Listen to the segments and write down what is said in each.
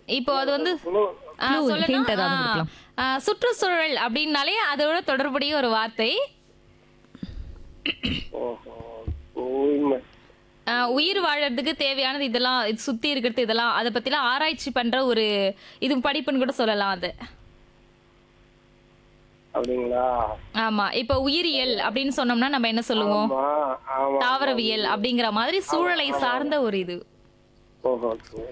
இப்போ அது வந்து குழு ஆ, Clue, சொல்லுங்க. hint ஏதாவது ஆ, கொடுக்கலாம். ஆ, சுற்றுச்சூழல் அப்படின்னாலே அதோட தொடர்புடைய ஒரு வார்த்தை ஓஹோ தூய்மை ஆ, உயிர் வாழறதுக்கு தேவையானது இதெல்லாம் இது சுத்தி இருக்கிறது இதெல்லாம் அதை பத்திலாம் ஆராய்ச்சி பண்ற ஒரு இது படிப்புன்னு கூட சொல்லலாம் அது அப்படிங்களா ஆமா இப்போ உயிரியல் அப்படின்னு சொன்னோம்னா நம்ம என்ன சொல்லுவோம் ஆமா ஆமா தாவரவியல் அப்படிங்கிற மாதிரி சூழலை சார்ந்த ஒரு இது ஓஹோ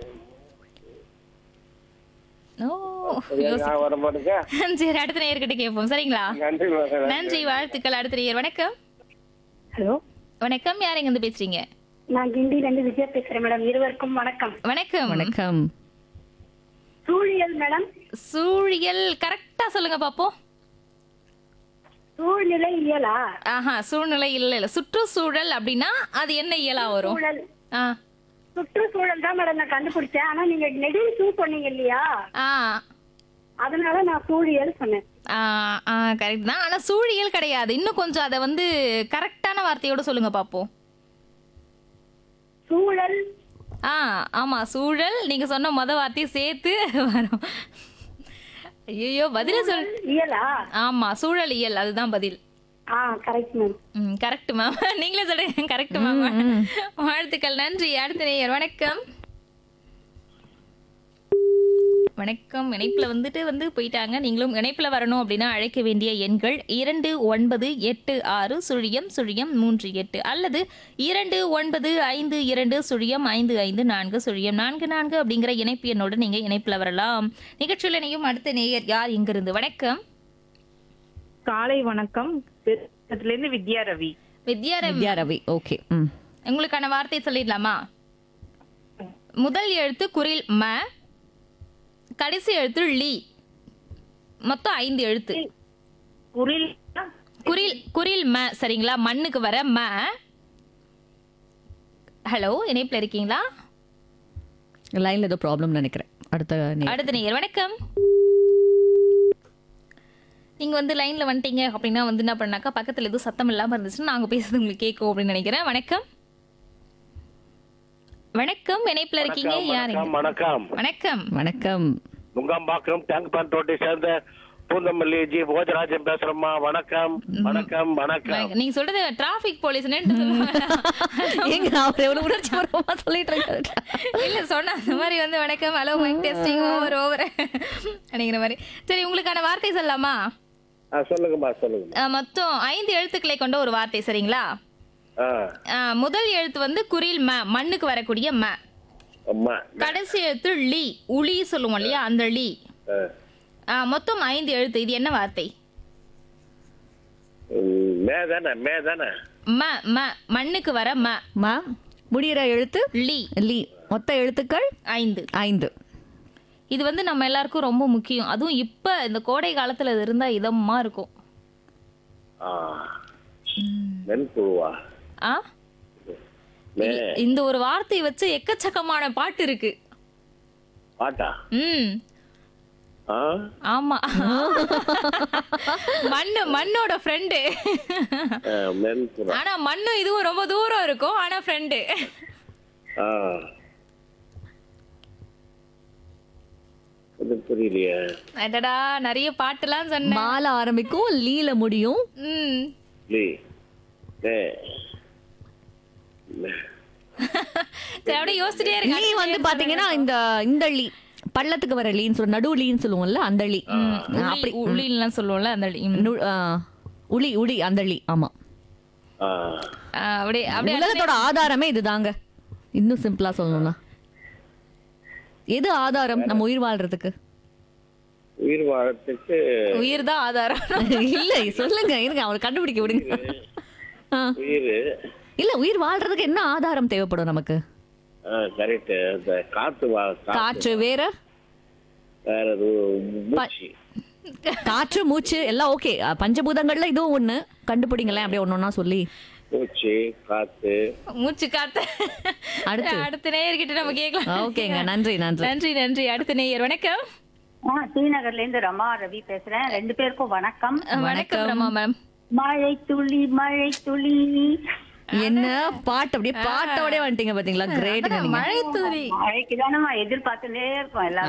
ஓ சரியா வர மாட்டேங்க சரி அடுத்த நேயர்கிட்ட கேட்போம் சரிங்களா நன்றி மகன் நன்றி வாழ்த்துக்கள் அடுத்த நேயர் வணக்கம் ஹலோ வணக்கம் யார் எங்க இருந்து பேசுறீங்க நான் கிண்டில இருந்து விஜயா பேசுறேன் மேடம் இருவருக்கும் வணக்கம் வணக்கம் வணக்கம் சூழியல் மேடம் சூழியல் கரெக்டா சொல்லுங்க பாப்போம் சூழ்நிலை இயலா ஆஹா சூழ்நிலை இல்ல இல்ல சுற்றுச்சூழல் அப்படின்னா அது என்ன இயலா வரும் சூழல் ஆ சுற்றுச்சூழல் தான் மேடம் நான் கண்டுபிடிச்சேன் ஆனா நீங்க நெடில் சூ சொன்னீங்க இல்லையா ஆ அதனால நான் சூழியல் சொன்னேன் ஆ ஆ கரெக்ட் தான் ஆனா சூழியல் கிடையாது இன்னும் கொஞ்சம் அதை வந்து கரெக்டான வார்த்தையோட சொல்லுங்க பாப்போம் சூழல் ஆ ஆமா சூழல் நீங்க சொன்ன மொத வார்த்தையை சேர்த்து வரும் ஐயோ பதில சொல் இயலா ஆமா சூழலியல் அதுதான் பதில் ஆ கரெக்ட் மேம் ம் கரெக்ட் மேம் நீங்களே சொல்றீங்க கரெக்ட் மேம் வாழ்த்துக்கள் நன்றி அடுத்த நேயர் வணக்கம் வணக்கம் இணைப்புல வந்துட்டு வந்து போயிட்டாங்க நீங்களும் இணைப்புல வரணும் அப்படின்னா அழைக்க வேண்டிய எண்கள் இரண்டு ஒன்பது எட்டு ஆறு சுழியம் சுழியம் மூன்று எட்டு அல்லது இரண்டு ஒன்பது ஐந்து இரண்டு சுழியம் ஐந்து ஐந்து நான்கு சுழியம் நான்கு நான்கு அப்படிங்கிற இணைப்பு எண்ணோடு நீங்க இணைப்புல வரலாம் நிகழ்ச்சியில் இணையும் அடுத்த நேயர் யார் இங்கிருந்து வணக்கம் காலை வணக்கம் திருப்பதில இருந்து வித்யா ரவி வித்யாரவி வித்யா ரவி ஓகே ம் உங்களுக்கான வார்த்தை சொல்லிடலாமா முதல் எழுத்து குரில் ம கடைசி எழுத்து லீ மொத்தம் ஐந்து எழுத்து குரில் குரில் குரில் ம சரிங்களா மண்ணுக்கு வர ம ஹலோ இணைப்புல இருக்கீங்களா லைன்ல ஏதோ ப்ராப்ளம் நினைக்கிறேன் அடுத்த நே- அடுத்த நேயர் வணக்கம் நீங்க வந்து லைன்ல வந்துட்டீங்க அப்படின்னா வந்து என்ன பண்ணாக்கா பக்கத்துல எதுவும் சத்தம் இல்லாம இருந்துச்சுன்னா நாங்க பேசுறது உங்களுக்கு கேட்கும் அப்படின்னு நினைக்கிறேன் வணக்கம் வணக்கம் இணைப்புல இருக்கீங்க யாரு வணக்கம் வணக்கம் வணக்கம் வணக்கம் நுங்கம்பாக்கம் டேங்க் பேண்ட் ரோட்டை சேர்ந்த பூந்தமல்லி ஜி போஜராஜன் பேசுறேம்மா வணக்கம் வணக்கம் வணக்கம் நீங்க சொல்றது டிராபிக் போலீஸ் ஏங்க அவர் எவ்வளவு உணர்ச்சி பூர்வமா சொல்லிட்டு இருக்காரு இல்ல சொன்ன அந்த மாதிரி வந்து வணக்கம் hello mike testing over over அப்படிங்கிற மாதிரி சரி உங்களுக்கான வார்த்தை சொல்லலாமா ஆ, சொல்லுங்கம்மா சொல்லுங்கம்மா அஹ், மொத்தம் ஐந்து எழுத்துக்களை கொண்ட ஒரு வார்த்தை சரிங்களா ஆ அஹ், முதல் எழுத்து வந்து குரில் ம மண்ணுக்கு வரக்கூடிய ம அம்மா கடைசி எழுத்து லீ உளி சொல்லுவோம் இல்லையா அந்த லீ ஆ. அஹ், மொத்தம் ஐந்து எழுத்து இது என்ன வார்த்தை ம், மே தானே மே தானே ம ம மண்ணுக்கு வர ம மா முடியிற எழுத்து லீ லீ மொத்த எழுத்துக்கள் ஐந்து ஐந்து இது வந்து நம்ம எல்லாருக்கும் ரொம்ப முக்கியம் அதுவும் இப்ப இந்த கோடை காலத்துல இது இருந்தா இதமா இருக்கும் ஆ மென்புழுவா ஆ மே இ- இந்த ஒரு வார்த்தையை வச்சு எக்கச்சக்கமான பாட்டு இருக்கு பாட்டா ம் ஆ ஆமா மண்ணு மண்ணோட ஃப்ரெண்டு ஆ, மென்புறா ஆனா மண்ணும் இதுவும் ரொம்ப தூரம் இருக்கும் ஆனா ஃப்ரெண்டு ஆ இது புரியலையே அடடா நிறைய பாட்டுலாம் சொன்னேன் மால ஆரம்பிக்கும் லீல முடியும் ம் லீ மே மே. சரி அப்படியே யோசிச்சுட்டே லீ இருக்கு வந்து பாத்தீங்கன்னா இந்த இந்த லீ பள்ளத்துக்கு வர லீன்னு சொல்லுவோம் நடு லீன்னு சொல்லுவோம்ல அந்த லீ அப்படி உளிலாம் சொல்லுவோம்ல அந்த ம். நு- ஆ, உளி உளி அந்த லீ ஆமா ஆ ஆ, அப்படியே அப்படியே உலகத்தோட ஆதாரமே இதுதாங்க இன்னும் சிம்பிளா சொல்லணும்னா எது ஆதாரம் நம்ம உயிர் வாழ்றதுக்கு உயிர் வாழத்துக்கு உயிர் தான் ஆதாரம் இல்ல சொல்லுங்க இருங்க அவர் கண்டுபிடிக்க விடுங்க ஆ. உயிர் இல்ல உயிர் வாழ்றதுக்கு என்ன ஆதாரம் தேவைப்படும் நமக்கு கரெக்ட் அந்த காத்து வா கா- காற்று வேற வேற எதுவும் மூச்சு காற்று மூச்சு எல்லாம் ஓகே பஞ்சபூதங்கள்ல இதுவும் ஒண்ணு கண்டுபிடிங்களேன் அப்படியே ஒன்னொன்னா சொல்லி மூச்சு காத்து மூச்சு காத்த அடுத்து? அடுத்த நேயர்கிட்ட நம்ம கேட்கலாம் ஓகேங்க நன்றி நன்றி நன்றி நன்றி அடுத்த நேயர் வணக்கம் ஆ டி நகர்ல இருந்து ரமா ரவி பேசுறேன் ரெண்டு பேருக்கும் வணக்கம் வணக்கம் ரமா மேம் மழை துளி மழை துளி என்ன பாட்டு அப்படியே பாட்டோடய வந்துட்டீங்க பாத்தீங்களா கிரேட் மழை தூரி மழைக்கு தானே எதிர்பார்த்துட்டே இருக்கோம் எல்லாரும்